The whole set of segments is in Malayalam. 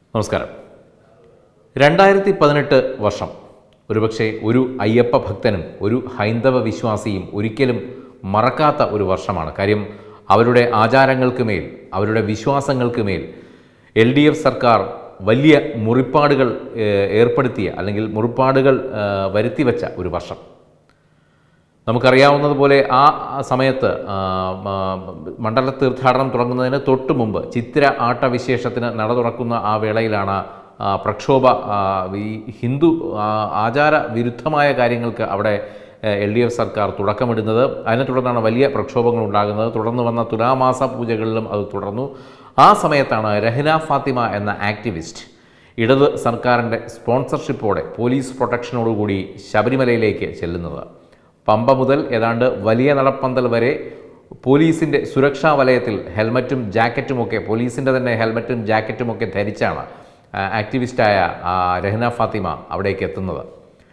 നമസ്കാരം രണ്ടായിരത്തി പതിനെട്ട് വർഷം ഒരുപക്ഷെ ഒരു അയ്യപ്പ ഭക്തനും ഒരു ഹൈന്ദവ വിശ്വാസിയും ഒരിക്കലും മറക്കാത്ത ഒരു വർഷമാണ് കാര്യം അവരുടെ ആചാരങ്ങൾക്ക് മേൽ അവരുടെ വിശ്വാസങ്ങൾക്ക് മേൽ എൽ ഡി എഫ് സർക്കാർ വലിയ മുറിപ്പാടുകൾ ഏഹ്, ഏർപ്പെടുത്തിയ അല്ലെങ്കിൽ മുറിപ്പാടുകൾ ഏഹ്, വരുത്തിവെച്ച ഒരു വർഷം നമുക്കറിയാവുന്നതുപോലെ ആ സമയത്ത് ആ, ആ, മണ്ഡല തീർത്ഥാടനം തുടങ്ങുന്നതിന് തൊട്ട് മുമ്പ് ചിത്തിര ആട്ടവിശേഷത്തിന് നട തുറക്കുന്ന ആ വേളയിലാണ് ആ, പ്രക്ഷോഭ ആ, ഈ ഹിന്ദു ആ, ആചാര വിരുദ്ധമായ കാര്യങ്ങൾക്ക് അവിടെ എൽ ഡി എഫ് സർക്കാർ തുടക്കമിടുന്നത് അതിനെ തുടർന്നാണ് വലിയ പ്രക്ഷോഭങ്ങൾ ഉണ്ടാകുന്നത് തുടർന്ന് വന്ന തുലാമാസ പൂജകളിലും അത് തുടർന്നു ആ സമയത്താണ് രഹ്ന ഫാത്തിമ എന്ന ആക്ടിവിസ്റ്റ് ഇടത് സർക്കാരിൻ്റെ സ്പോൺസർഷിപ്പോടെ പോലീസ് പ്രൊട്ടക്ഷനോടുകൂടി ശബരിമലയിലേക്ക് ചെല്ലുന്നത് പമ്പ മുതൽ ഏതാണ്ട് വലിയ നടപ്പന്തൽ വരെ പോലീസിൻ്റെ സുരക്ഷാ വലയത്തിൽ ഹെൽമറ്റും ജാക്കറ്റുമൊക്കെ പോലീസിൻ്റെ തന്നെ ഹെൽമറ്റും ജാക്കറ്റുമൊക്കെ ധരിച്ചാണ് ആ, ആക്ടിവിസ്റ്റായ ആ, രഹ്ന ഫാത്തിമ അവിടേക്ക് എത്തുന്നത്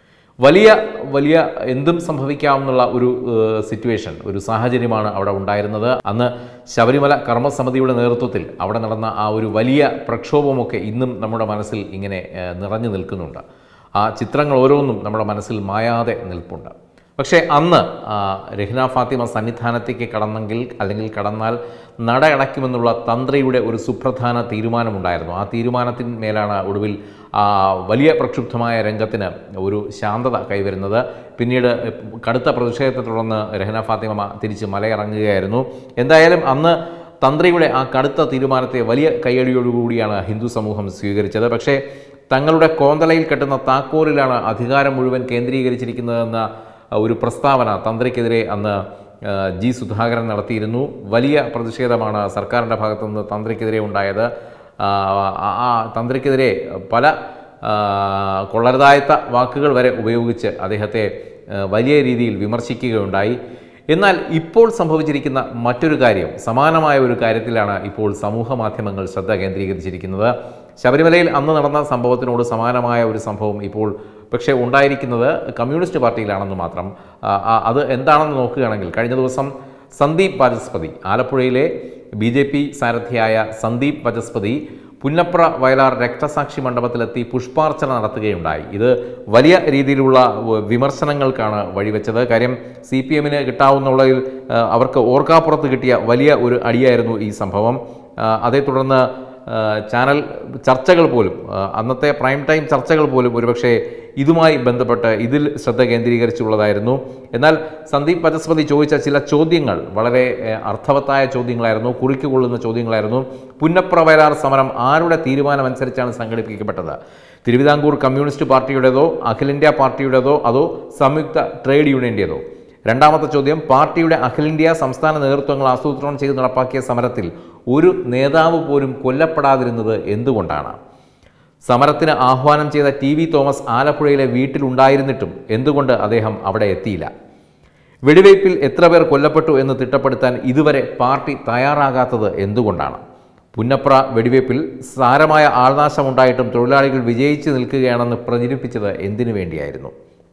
വലിയ വലിയ എന്തും സംഭവിക്കാവുന്ന ഒരു ഏഹ്, സിറ്റുവേഷൻ ഒരു സാഹചര്യമാണ് അവിടെ ഉണ്ടായിരുന്നത് അന്ന് ശബരിമല കർമ്മസമിതിയുടെ നേതൃത്വത്തിൽ അവിടെ നടന്ന ആ ഒരു വലിയ പ്രക്ഷോഭമൊക്കെ ഇന്നും നമ്മുടെ മനസ്സിൽ ഇങ്ങനെ ഏഹ്, നിറഞ്ഞു നിൽക്കുന്നുണ്ട് ആ ചിത്രങ്ങൾ ഓരോന്നും നമ്മുടെ മനസ്സിൽ മായാതെ നിൽപ്പുണ്ട് പക്ഷേ അന്ന് ആ, രഹ്ന ഫാത്തിമ സന്നിധാനത്തേക്ക് കടന്നെങ്കിൽ അല്ലെങ്കിൽ കടന്നാൽ നട അടയ്ക്കുമെന്നുള്ള തന്ത്രിയുടെ ഒരു സുപ്രധാന തീരുമാനമുണ്ടായിരുന്നു ആ തീരുമാനത്തിന്മേലാണ് ഒടുവിൽ ആ വലിയ പ്രക്ഷുബ്ധമായ രംഗത്തിന് ഒരു ശാന്തത കൈവരുന്നത് പിന്നീട് കടുത്ത പ്രതിഷേധത്തെ തുടർന്ന് രഹ്ന ഫാത്തിമ തിരിച്ച് മലയിറങ്ങുകയായിരുന്നു എന്തായാലും അന്ന് തന്ത്രിയുടെ ആ കടുത്ത തീരുമാനത്തെ വലിയ കയ്യടിയോടുകൂടിയാണ് ഹിന്ദു സമൂഹം സ്വീകരിച്ചത് പക്ഷേ തങ്ങളുടെ കോന്തലയിൽ കെട്ടുന്ന താക്കോലിലാണ് അധികാരം മുഴുവൻ കേന്ദ്രീകരിച്ചിരിക്കുന്നതെന്ന ഒരു പ്രസ്താവന തന്ത്രിക്കെതിരെ അന്ന് ആ, ജി സുധാകരൻ നടത്തിയിരുന്നു വലിയ പ്രതിഷേധമാണ് സർക്കാരിൻ്റെ ഭാഗത്തു നിന്ന് തന്ത്രിക്കെതിരെ ഉണ്ടായത് ആ, ആ ആ തന്ത്രിക്കെതിരെ പല ആ, കൊള്ളരുതായത്ത വാക്കുകൾ വരെ ഉപയോഗിച്ച് അദ്ദേഹത്തെ ആ, വലിയ രീതിയിൽ വിമർശിക്കുകയുണ്ടായി എന്നാൽ ഇപ്പോൾ സംഭവിച്ചിരിക്കുന്ന മറ്റൊരു കാര്യം സമാനമായ ഒരു കാര്യത്തിലാണ് ഇപ്പോൾ സമൂഹ മാധ്യമങ്ങൾ ശ്രദ്ധ കേന്ദ്രീകരിച്ചിരിക്കുന്നത് ശബരിമലയിൽ അന്ന് നടന്ന സംഭവത്തിനോട് സമാനമായ ഒരു സംഭവം ഇപ്പോൾ പക്ഷേ ഉണ്ടായിരിക്കുന്നത് കമ്മ്യൂണിസ്റ്റ് പാർട്ടിയിലാണെന്ന് മാത്രം ആ, ആ, അത് എന്താണെന്ന് നോക്കുകയാണെങ്കിൽ കഴിഞ്ഞ ദിവസം സന്ദീപ് വാചസ്പതി ആലപ്പുഴയിലെ ബി ജെ പി സാരഥിയായ സന്ദീപ് വാചസ്പതി പുന്നപ്ര വയലാർ രക്തസാക്ഷി മണ്ഡപത്തിലെത്തി പുഷ്പാർച്ചന നടത്തുകയുണ്ടായി ഇത് വലിയ രീതിയിലുള്ള വ- വിമർശനങ്ങൾക്കാണ് വഴിവെച്ചത് കാര്യം സി പി എമ്മിന് കിട്ടാവുന്നുള്ളതിൽ ആ, അവർക്ക് ഓർക്കാപ്പുറത്ത് കിട്ടിയ വലിയ ഒരു അടിയായിരുന്നു ഈ സംഭവം ആ, അതേ തുടർന്ന് ആ, ചാനൽ ചർച്ചകൾ പോലും ആ, അന്നത്തെ പ്രൈം ടൈം ചർച്ചകൾ പോലും ഒരുപക്ഷെ ഇതുമായി ബന്ധപ്പെട്ട് ഇതിൽ ശ്രദ്ധ കേന്ദ്രീകരിച്ചുള്ളതായിരുന്നു എന്നാൽ സന്ദീപ് പരസ്പതി ചോദിച്ച ചില ചോദ്യങ്ങൾ വളരെ ഏ, അർത്ഥവത്തായ ചോദ്യങ്ങളായിരുന്നു കുറിക്കുകൊള്ളുന്ന ചോദ്യങ്ങളായിരുന്നു പുന്നപ്ര വയലാർ സമരം ആരുടെ തീരുമാനമനുസരിച്ചാണ് സംഘടിപ്പിക്കപ്പെട്ടത് തിരുവിതാംകൂർ കമ്മ്യൂണിസ്റ്റ് പാർട്ടിയുടേതോ അഖിലേന്ത്യാ പാർട്ടിയുടേതോ അതോ സംയുക്ത ട്രേഡ് യൂണിയൻ്റേതോ രണ്ടാമത്തെ ചോദ്യം പാർട്ടിയുടെ അഖിലേന്ത്യാ സംസ്ഥാന നേതൃത്വങ്ങൾ ആസൂത്രണം ചെയ്ത് നടപ്പാക്കിയ സമരത്തിൽ ഒരു നേതാവ് പോലും കൊല്ലപ്പെടാതിരുന്നത് എന്തുകൊണ്ടാണ് സമരത്തിന് ആഹ്വാനം ചെയ്ത ടി വി തോമസ് ആലപ്പുഴയിലെ വീട്ടിലുണ്ടായിരുന്നിട്ടും എന്തുകൊണ്ട് അദ്ദേഹം അവിടെ എത്തിയില്ല വെടിവയ്പിൽ എത്ര പേർ കൊല്ലപ്പെട്ടു എന്ന് തിട്ടപ്പെടുത്താൻ ഇതുവരെ പാർട്ടി തയ്യാറാകാത്തത് എന്തുകൊണ്ടാണ് പുന്നപ്ര വെടിവയ്പിൽ സാരമായ ആൾനാശമുണ്ടായിട്ടും തൊഴിലാളികൾ വിജയിച്ചു നിൽക്കുകയാണെന്ന് പ്രചരിപ്പിച്ചത് എന്തിനു വേണ്ടിയായിരുന്നു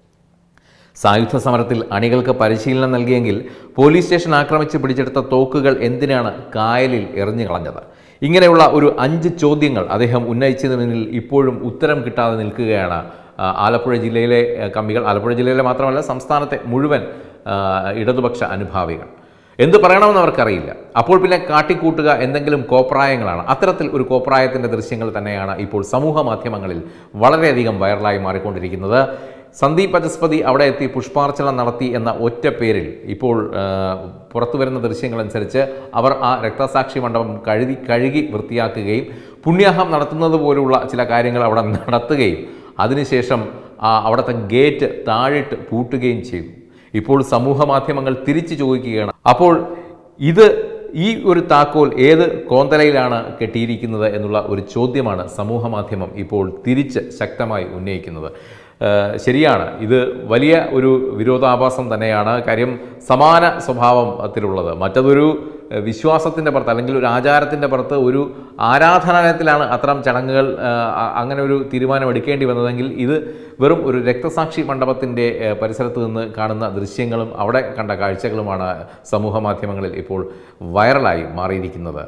സായുധ സമരത്തിൽ അണികൾക്ക് പരിശീലനം നൽകിയെങ്കിൽ പോലീസ് സ്റ്റേഷൻ ആക്രമിച്ച് പിടിച്ചെടുത്ത തോക്കുകൾ എന്തിനാണ് കായലിൽ എറിഞ്ഞു കളഞ്ഞത് ഇങ്ങനെയുള്ള ഒരു അഞ്ച് ചോദ്യങ്ങൾ അദ്ദേഹം ഉന്നയിച്ചതിന് ഇപ്പോഴും ഉത്തരം കിട്ടാതെ നിൽക്കുകയാണ് ആ, ആലപ്പുഴ ജില്ലയിലെ ആ, കമ്മികൾ ആലപ്പുഴ ജില്ലയിലെ മാത്രമല്ല സംസ്ഥാനത്തെ മുഴുവൻ ആ, ഇടതുപക്ഷ അനുഭാവികൾ എന്ത് പറയണമെന്ന് അവർക്കറിയില്ല അപ്പോൾ പിന്നെ കാട്ടിക്കൂട്ടുക എന്തെങ്കിലും കോപ്രായങ്ങളാണ് അത്തരത്തിൽ ഒരു കോപ്രായത്തിൻ്റെ ദൃശ്യങ്ങൾ തന്നെയാണ് ഇപ്പോൾ സമൂഹ മാധ്യമങ്ങളിൽ വളരെയധികം വൈറലായി മാറിക്കൊണ്ടിരിക്കുന്നത് സന്ദീപ് പചസ്പതി അവിടെ എത്തി പുഷ്പാർച്ചന നടത്തി എന്ന ഒറ്റ പേരിൽ ഇപ്പോൾ ആ, പുറത്തു വരുന്ന ദൃശ്യങ്ങളനുസരിച്ച് അവർ ആ രക്തസാക്ഷി മണ്ഡപം കഴുകി കഴുകി വൃത്തിയാക്കുകയും പുണ്യാഹം നടത്തുന്നത് പോലുള്ള ചില കാര്യങ്ങൾ അവിടെ നടത്തുകയും അതിനുശേഷം ആ അവിടുത്തെ ഗേറ്റ് താഴിട്ട് പൂട്ടുകയും ചെയ്തു ഇപ്പോൾ സമൂഹ മാധ്യമങ്ങൾ തിരിച്ചു ചോദിക്കുകയാണ് അപ്പോൾ ഇത് ഈ ഒരു താക്കോൽ ഏത് കോന്തലയിലാണ് കെട്ടിയിരിക്കുന്നത് എന്നുള്ള ഒരു ചോദ്യമാണ് സമൂഹ മാധ്യമം ഇപ്പോൾ തിരിച്ച് ശക്തമായി ഉന്നയിക്കുന്നത് ഏഹ് ശരിയാണ് ഇത് വലിയ ഒരു വിരോധാഭാസം തന്നെയാണ് കാര്യം സമാന സ്വഭാവത്തിലുള്ളത് മറ്റതൊരു ഏഹ് വിശ്വാസത്തിൻ്റെ പുറത്ത് അല്ലെങ്കിൽ ഒരു ആചാരത്തിൻ്റെ പുറത്ത് ഒരു ആരാധനാലയത്തിലാണ് അത്തരം ചടങ്ങുകൾ ഏഹ് അ- അങ്ങനെ ഒരു തീരുമാനം എടുക്കേണ്ടി വന്നതെങ്കിൽ ഇത് വെറും ഒരു രക്തസാക്ഷി മണ്ഡപത്തിൻ്റെ ഏഹ് പരിസരത്ത് നിന്ന് കാണുന്ന ദൃശ്യങ്ങളും അവിടെ കണ്ട കാഴ്ചകളുമാണ് സമൂഹ മാധ്യമങ്ങളിൽ ഇപ്പോൾ വൈറലായി മാറിയിരിക്കുന്നത്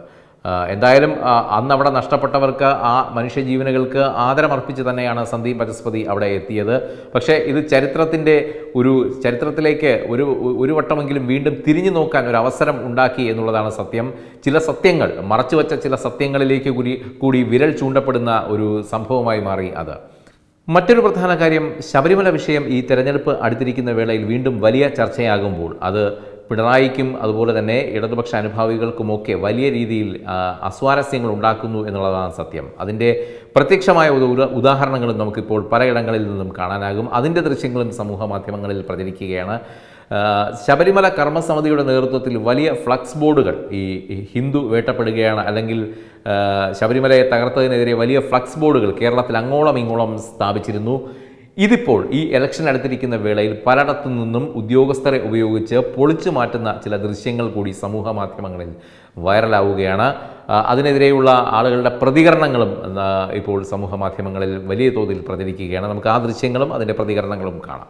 ആ, എന്തായാലും ആ, അന്ന് അവിടെ നഷ്ടപ്പെട്ടവർക്ക് ആ മനുഷ്യജീവനുകൾക്ക് ആദരമർപ്പിച്ച് തന്നെയാണ് സന്ദീപ് ബചസ്പതി അവിടെ എത്തിയത് പക്ഷേ ഇത് ചരിത്രത്തിൻ്റെ ഒരു ചരിത്രത്തിലേക്ക് ഒരു ഒരു വട്ടമെങ്കിലും വീണ്ടും തിരിഞ്ഞു നോക്കാൻ ഒരു അവസരം ഉണ്ടാക്കി എന്നുള്ളതാണ് സത്യം ചില സത്യങ്ങൾ മറച്ചുവെച്ച ചില സത്യങ്ങളിലേക്ക് കൂടി കൂടി വിരൽ ചൂണ്ടപ്പെടുന്ന ഒരു സംഭവമായി മാറി അത് മറ്റൊരു പ്രധാന കാര്യം ശബരിമല വിഷയം ഈ തെരഞ്ഞെടുപ്പ് അടുത്തിരിക്കുന്ന വേളയിൽ വീണ്ടും വലിയ ചർച്ചയാകുമ്പോൾ അത് പിണറായിക്കും അതുപോലെ തന്നെ ഇടതുപക്ഷ അനുഭാവികൾക്കുമൊക്കെ വലിയ രീതിയിൽ ആ, അസ്വാരസ്യങ്ങൾ ഉണ്ടാക്കുന്നു എന്നുള്ളതാണ് സത്യം അതിൻ്റെ പ്രത്യക്ഷമായ ഒരു ഉദാ- ഉദാഹരണങ്ങളും നമുക്കിപ്പോൾ പലയിടങ്ങളിൽ നിന്നും കാണാനാകും അതിൻ്റെ ദൃശ്യങ്ങളും സമൂഹ മാധ്യമങ്ങളിൽ പ്രചരിക്കുകയാണ് ആ, ശബരിമല കർമ്മസമിതിയുടെ നേതൃത്വത്തിൽ വലിയ ഫ്ലക്സ് ബോർഡുകൾ ഈ ഈ ഹിന്ദു വേട്ടപ്പെടുകയാണ് അല്ലെങ്കിൽ ആ, ശബരിമലയെ തകർത്തതിനെതിരെ വലിയ ഫ്ലക്സ് ബോർഡുകൾ കേരളത്തിൽ അങ്ങോളം ഇങ്ങോളം സ്ഥാപിച്ചിരുന്നു ഇതിപ്പോൾ ഈ ഇലക്ഷൻ അടുത്തിരിക്കുന്ന വേളയിൽ പലയിടത്തു നിന്നും ഉദ്യോഗസ്ഥരെ ഉപയോഗിച്ച് പൊളിച്ചു മാറ്റുന്ന ചില ദൃശ്യങ്ങൾ കൂടി സമൂഹ മാധ്യമങ്ങളിൽ വൈറലാവുകയാണ് ആ, അതിനെതിരെയുള്ള ആളുകളുടെ പ്രതികരണങ്ങളും ആ, ഇപ്പോൾ സമൂഹ മാധ്യമങ്ങളിൽ വലിയ തോതിൽ പ്രചരിക്കുകയാണ് നമുക്ക് ആ ദൃശ്യങ്ങളും അതിൻ്റെ പ്രതികരണങ്ങളും കാണാം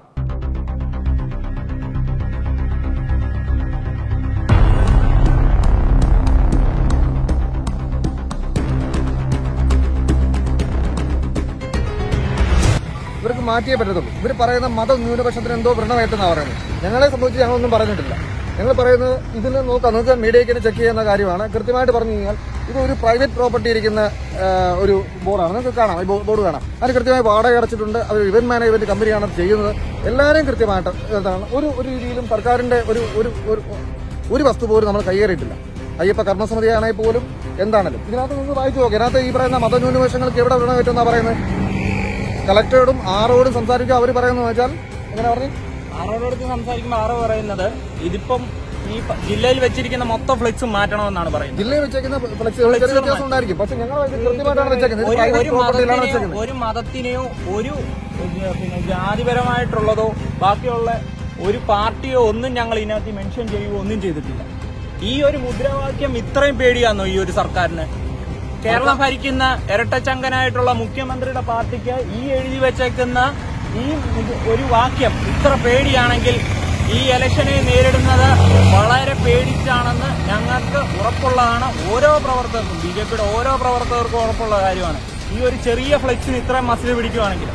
ഇവർക്ക് മാറ്റിയേ പറ്റത്തുള്ളൂ ഇവർ പറയുന്ന മത ന്യൂനപക്ഷത്തിന് എന്തോ വ്രണമേറ്റെന്നാണ് പറയുന്നത് ഞങ്ങളെ സംബന്ധിച്ച് ഞങ്ങളൊന്നും പറഞ്ഞിട്ടില്ല ഞങ്ങൾ പറയുന്നത് ഇതിൽ നോക്കാം നിങ്ങൾക്ക് മീഡിയയ്ക്ക് ചെക്ക് ചെയ്യുന്ന കാര്യമാണ് കൃത്യമായിട്ട് പറഞ്ഞു കഴിഞ്ഞാൽ ഇത് ഒരു പ്രൈവറ്റ് പ്രോപ്പർട്ടി ഇരിക്കുന്ന ആ, ഒരു ബോർഡാണ് നിങ്ങൾക്ക് കാണാം ഈ ബോ- ബോർഡ് കാണാം അതിന് കൃത്യമായി വാടക അടച്ചിട്ടുണ്ട് അത് ഇവന്റ് മാനേജ്മെന്റ് കമ്പനിയാണ് അത് ചെയ്യുന്നത് എല്ലാവരെയും കൃത്യമായിട്ട് എന്താണ് ഒരു ഒരു രീതിയിലും സർക്കാരിന്റെ ഒരു ഒരു ഒരു- ഒരു വസ്തു പോലും നമ്മൾ കൈയേറിയിട്ടില്ല അയ്യപ്പ കർമ്മസമിതിയാണെങ്കിൽ പോലും എന്താണെങ്കിലും ഇതിനകത്ത് നിങ്ങൾ വായിച്ചു നോക്കുക ഇതിനകത്ത് ഈ പറയുന്ന മതന്യൂനപക്ഷങ്ങൾക്ക് എവിടെ വ്രണമേറ്റെന്നാണ് പറയുന്നത് കളക്ടറോടും ആറോടും സംസാരിക്കുക അവർ പറയുന്നത് വെച്ചാൽ എങ്ങനെ പറഞ്ഞു ആറോടടുത്ത് സംസാരിക്കുമ്പോൾ ആറോ പറയുന്നത് ഇതിപ്പം ഈ പ- ജില്ലയിൽ വെച്ചിരിക്കുന്ന മൊത്തം ഫ്ലെക്സും മാറ്റണമെന്നാണ് പറയുന്നത് ജില്ലയിൽ വെച്ചേക്കുന്ന ഫ്ലെക്സുകൾ ചെറിയ വ്യത്യാസം ഉണ്ടായിരിക്കും പക്ഷെ ഞങ്ങൾ കൃത്യമായിട്ടാണ് വെച്ചേക്കുന്നത് ഇത് ഒരു private ഒരു property യിലാണ് മതത്തിനെയോ വെച്ചേക്കുന്നത് ഒരു മതത്തിനെയോ ഒരു ഏഹ്, പിന്നെ ജാതിപരമായിട്ടുള്ളതോ ബാക്കിയുള്ള ഒരു പാർട്ടിയോ ഒന്നും ഞങ്ങൾ ഇതിനകത്ത് മെൻഷൻ ചെയ്യുകയോ ഒന്നും ചെയ്തിട്ടില്ല ഈ ഒരു മുദ്രാവാക്യം ഇത്രയും പേടിയാണോ ഈ ഒരു സർക്കാരിന് കേരളം ഭരിക്കുന്ന ഇരട്ടച്ചങ്കനായിട്ടുള്ള മുഖ്യമന്ത്രിയുടെ പാർട്ടിക്ക് ഈ എഴുതി വെച്ചേക്കുന്ന ഈ ഇത് ഒരു വാക്യം ഇത്ര പേടിയാണെങ്കിൽ ഈ ഇലക്ഷനെ നേരിടുന്നത് വളരെ പേടിച്ചാണെന്ന് ഞങ്ങൾക്ക് ഉറപ്പുള്ളതാണ് ഓരോ പ്രവർത്തകർക്കും ബി ജെ പിയുടെ ഓരോ പ്രവർത്തകർക്കും ഉറപ്പുള്ള കാര്യമാണ് ഈ ഒരു ചെറിയ ഫ്ലെക്സിന് ഇത്രയും മസിൽ പിടിക്കുവാണെങ്കിൽ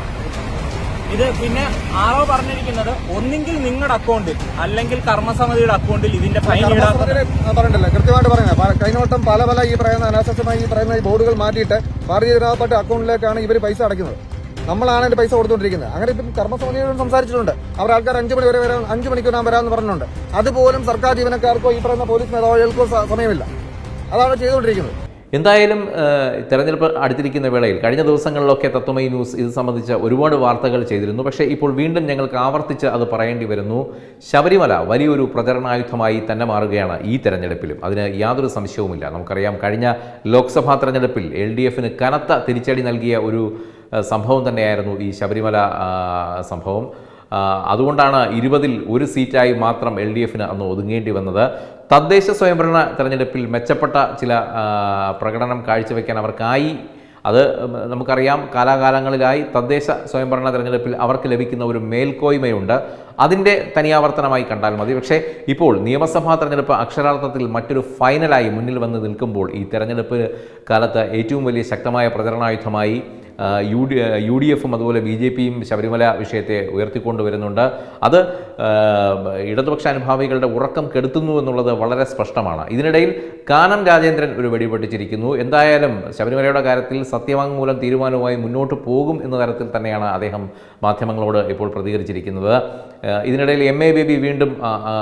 ഇത് പിന്നെ ആറോ പറഞ്ഞിരിക്കുന്നത് ഒന്നെങ്കിൽ നിങ്ങളുടെ അക്കൗണ്ടിൽ അല്ലെങ്കിൽ കർമ്മസമിതിയുടെ അക്കൗണ്ടിൽ ഇതിന്റെ ഫൈൻ ഈടാക്കുന്നത് കർമ്മസമിതിയുടെ ആ, പറഞ്ഞിട്ടില്ല കൃത്യമായിട്ട് പറയുന്നത് പല- കഴിഞ്ഞവട്ടം പല പല ഈ പറയുന്ന അനാശാസ്യമായി ഈ പറയുന്ന ഈ ബോർഡുകൾ മാറ്റിയിട്ട് ഭാരതീയ ജനതാ പാർട്ടി അക്കൗണ്ടിലേക്കാണ് ഇവർ പൈസ അടയ്ക്കുന്നത് നമ്മളാണ് അതിന്റെ പൈസ കൊടുത്തുകൊണ്ടിരിക്കുന്നത് അങ്ങനെ ഇപ്പം കർമ്മസമിതിയോട് സംസാരിച്ചിട്ടുണ്ട് അവർ ആൾക്കാർ അഞ്ചു മണി വരെ വരാൻ അഞ്ചു മണിക്കൂർ ഞാൻ വരാമെന്ന് പറഞ്ഞിട്ടുണ്ട് അതുപോലും സർക്കാർ ജീവനക്കാർക്കോ ഈ പറയുന്ന പോലീസ് മേധാവികൾക്കോ സ- സമയമില്ല അതാണ് ചെയ്തുകൊണ്ടിരിക്കുന്നത് എന്തായാലും ഏഹ്, തെരഞ്ഞെടുപ്പ് അടുത്തിരിക്കുന്ന വേളയിൽ കഴിഞ്ഞ ദിവസങ്ങളിലൊക്കെ തത്വമയി ന്യൂസ് ഇത് സംബന്ധിച്ച ഒരുപാട് വാർത്തകൾ ചെയ്തിരുന്നു പക്ഷേ ഇപ്പോൾ വീണ്ടും ഞങ്ങൾക്ക് ആവർത്തിച്ച് അത് പറയേണ്ടി വരുന്നു ശബരിമല വലിയൊരു പ്രചരണായുധമായി തന്നെ മാറുകയാണ് ഈ തെരഞ്ഞെടുപ്പിലും അതിന് യാതൊരു സംശയവുമില്ല നമുക്കറിയാം കഴിഞ്ഞ ലോക്സഭാ തെരഞ്ഞെടുപ്പിൽ എൽ ഡി എഫിന് കനത്ത തിരിച്ചടി നൽകിയ ഒരു ഏഹ്, സംഭവം തന്നെയായിരുന്നു ഈ ശബരിമല ആ, സംഭവം ആ, അതുകൊണ്ടാണ് ഇരുപതിൽ ഒരു സീറ്റായി മാത്രം എൽ ഡി എഫിന് അന്ന് ഒതുങ്ങേണ്ടി വന്നത് തദ്ദേശ സ്വയംഭരണ തെരഞ്ഞെടുപ്പിൽ മെച്ചപ്പെട്ട ചില ആ, പ്രകടനം കാഴ്ചവെക്കാൻ അവർക്കായി അത് ഉം, നമുക്കറിയാം കാലാകാലങ്ങളിലായി തദ്ദേശ സ്വയംഭരണ തെരഞ്ഞെടുപ്പിൽ അവർക്ക് ലഭിക്കുന്ന ഒരു മേൽക്കോയ്മയുണ്ട് അതിൻ്റെ തനിയാവർത്തനമായി കണ്ടാൽ മതി പക്ഷേ ഇപ്പോൾ നിയമസഭാ തെരഞ്ഞെടുപ്പ് അക്ഷരാർത്ഥത്തിൽ മറ്റൊരു ഫൈനലായി മുന്നിൽ വന്ന് നിൽക്കുമ്പോൾ ഈ തെരഞ്ഞെടുപ്പ് കാലത്ത് ഏറ്റവും വലിയ ശക്തമായ പ്രചരണായുധമായി ആ, യു ഡി യു ഡി എഫും അതുപോലെ ബി ജെ പിയും ശബരിമല വിഷയത്തെ ഉയർത്തിക്കൊണ്ടുവരുന്നുണ്ട് അത് ആ, ഇടതുപക്ഷ അനുഭാവികളുടെ ഉറക്കം കെടുത്തുന്നു എന്നുള്ളത് വളരെ സ്പഷ്ടമാണ് ഇതിനിടയിൽ കാനം രാജേന്ദ്രൻ ഒരു വെടിപൊട്ടിച്ചിരിക്കുന്നു എന്തായാലും ശബരിമലയുടെ കാര്യത്തിൽ സത്യവാങ്മൂലം തീരുമാനവുമായി മുന്നോട്ട് പോകും എന്ന തരത്തിൽ തന്നെയാണ് അദ്ദേഹം മാധ്യമങ്ങളോട് ഇപ്പോൾ പ്രതികരിച്ചിരിക്കുന്നത് ആ, ഇതിനിടയിൽ എം എ ബേബി വീണ്ടും ആ, ആ,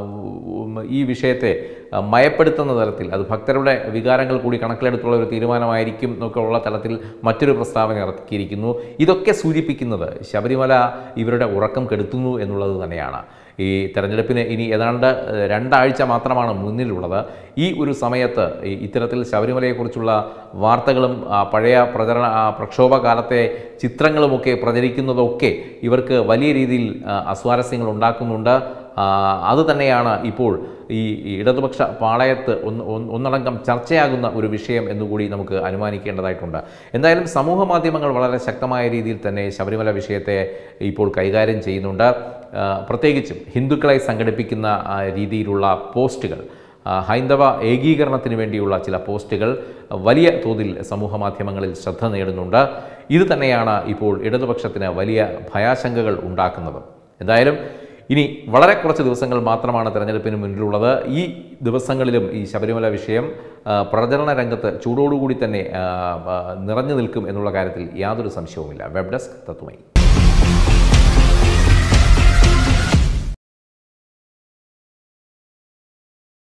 ഉം, ഈ വിഷയത്തെ ആ, മയപ്പെടുത്തുന്ന തരത്തിൽ അത് ഭക്തരുടെ വികാരങ്ങൾ കൂടി കണക്കിലെടുത്തുള്ള ഒരു തീരുമാനമായിരിക്കും എന്നൊക്കെയുള്ള തലത്തിൽ മറ്റൊരു പ്രസ്താവന ഇറക്കിയിരിക്കുന്നു ഇതൊക്കെ സൂചിപ്പിക്കുന്നത് ശബരിമല ഇവരുടെ ഉറക്കം കെടുത്തുന്നു എന്നുള്ളത് തന്നെയാണ് ഈ തെരഞ്ഞെടുപ്പിന് ഇനി ഏതാണ്ട് ഏഹ്, രണ്ടാഴ്ച മാത്രമാണ് മുന്നിലുള്ളത് ഈ ഒരു സമയത്ത് ഈ ഇത്തരത്തിൽ ശബരിമലയെക്കുറിച്ചുള്ള വാർത്തകളും ആ, പഴയ പ്രചരണ ആ, പ്രക്ഷോഭകാലത്തെ ചിത്രങ്ങളുമൊക്കെ പ്രചരിക്കുന്നതൊക്കെ ഇവർക്ക് വലിയ രീതിയിൽ ആ, അസ്വാരസ്യങ്ങൾ ഉണ്ടാക്കുന്നുണ്ട് ആ, അത് തന്നെയാണ് ഇപ്പോൾ ഈ ഈ ഇടതുപക്ഷ പാളയത്ത് ഒന്ന് ഒന്ന് ഒന്നടങ്കം ചർച്ചയാകുന്ന ഒരു വിഷയം എന്നുകൂടി നമുക്ക് അനുമാനിക്കേണ്ടതായിട്ടുണ്ട് എന്തായാലും സമൂഹ മാധ്യമങ്ങൾ വളരെ ശക്തമായ രീതിയിൽ തന്നെ ശബരിമല വിഷയത്തെ ഇപ്പോൾ കൈകാര്യം ചെയ്യുന്നുണ്ട് ആ, പ്രത്യേകിച്ചും ഹിന്ദുക്കളെ സംഘടിപ്പിക്കുന്ന ആ, രീതിയിലുള്ള പോസ്റ്റുകൾ ആ, ഹൈന്ദവ ഏകീകരണത്തിന് വേണ്ടിയുള്ള ചില പോസ്റ്റുകൾ വലിയ തോതിൽ സമൂഹ മാധ്യമങ്ങളിൽ ശ്രദ്ധ നേടുന്നുണ്ട് ഇത് തന്നെയാണ് ഇപ്പോൾ ഇടതുപക്ഷത്തിന് വലിയ ഭയാശങ്കകൾ ഉണ്ടാക്കുന്നത് എന്തായാലും ഇനി വളരെ കുറച്ച് ദിവസങ്ങൾ മാത്രമാണ് തെരഞ്ഞെടുപ്പിന് മുന്നിലുള്ളത് ഈ ദിവസങ്ങളിലും ഈ ശബരിമല വിഷയം ആ, പ്രചരണ രംഗത്ത് ചൂടോടുകൂടി തന്നെ ആ, ആ, നിറഞ്ഞു നിൽക്കും എന്നുള്ള കാര്യത്തിൽ യാതൊരു സംശയവുമില്ല വെബ് ഡെസ്ക് തത്വമൈ